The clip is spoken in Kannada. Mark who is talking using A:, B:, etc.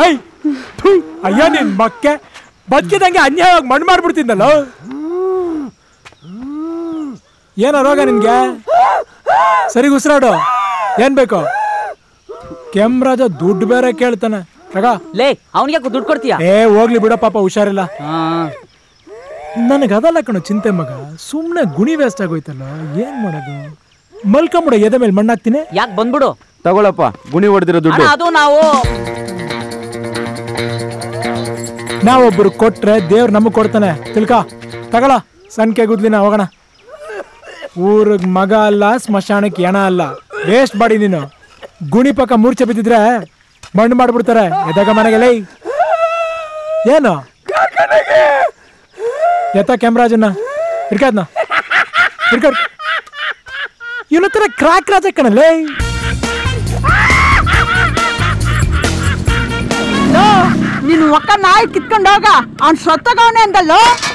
A: ಐ ಥು, ಅಯ್ಯ ನಿನ್ ಮಕ್ಕೆ ಬದುಕಿದಂಗೆ ಅನ್ಯಾಯವಾಗಿ ಮಣ್ಣು ಮಾಡ್ಬಿಡ್ತಿದ್ದಲ್ಲ ಏನೋ ರೋಗ ನಿನ್ಗೆ ಸರಿ ಉಸಿರಾಡು ಏನ್ ಬೇಕು ಕೆಮ್ರಾಜ ದುಡ್ಡು ಬೇರೆ ಕೇಳ್ತಾನೆ ತಗ
B: ಲೇ ಅವನಿಗೆ ದುಡ್ಡು ಕೊಡ್ತೀಯ
A: ಏ ಹೋಗ್ಲಿ ಬಿಡ ಪಾಪ ಹುಷಾರಿಲ್ಲ
B: ಹಾ
A: ನನಗೆ ಅದಲ್ಲ ಕಣೋ ಚಿಂತೆ ಮಗ ಸುಮ್ಮನೆ ಗುಣಿ ವೇಸ್ಟ್ ಆಗೋಯ್ತಲ್ಲ ಏನ್ ಮಾಡೋದು ಮಲ್ಕೊಂಬಿಡ ಎದೆ ಮೇಲೆ ಮಣ್ಣಾಕ್ತೀನಿ
B: ಯಾಕೆ ಬಂದ್ಬಿಡು
C: ತಗೊಳಪ್ಪ ಗುಣಿ ಹೊಡೆದಿರೋ
B: ಅಣ್ಣ
C: ದುಡ್ಡು
B: ಅದು ನಾವು
A: ನಾವೊಬ್ರು ಕೊಟ್ರೆ ದೇವ್ರು ನಮಗ್ ಕೊಡ್ತಾನೆ ತಿಳ್ಕ ತಗೊಳ ಸಣ್ಕೆ ಗುದ್ಲಿನ ಹೋಗೋಣ ಊರಿಗೆ ಮಗ ಅಲ್ಲ ಸ್ಮಶಾನಕ್ಕೆ ಹೆಣ ಅಲ್ಲ ವೇಸ್ಟ್ ಬಾಡಿ ನೀನು ಗುಣಿ ಪಕ್ಕ ಮೂರ್ಛೆ ಬಿದ್ದಿದ್ರೆ ಮಣ್ಣು ಮಾಡ್ಬಿಡ್ತಾರೆ ಎದಾಗ ಮನೆಗೆ ಲೈ ಏನು ಎತ್ತ ಕೆಮ್ರಾಜನ್ನ ಹಿಡ್ಕಾದ್ನ ಹಿಡ್ಕಡ್ ಇವನ ಹತ್ರ ಕ್ರಾಕ್ ರಾಜ ಕಣಲೇ
D: ನಿನ್ ಒಕ್ಕ ನಾಯಿ ಕಿತ್ಕೊಂಡೋಗ ಅವ್ನ್ ಸತ್ತಗವನೆ ಅಂದಲ್ಲೋ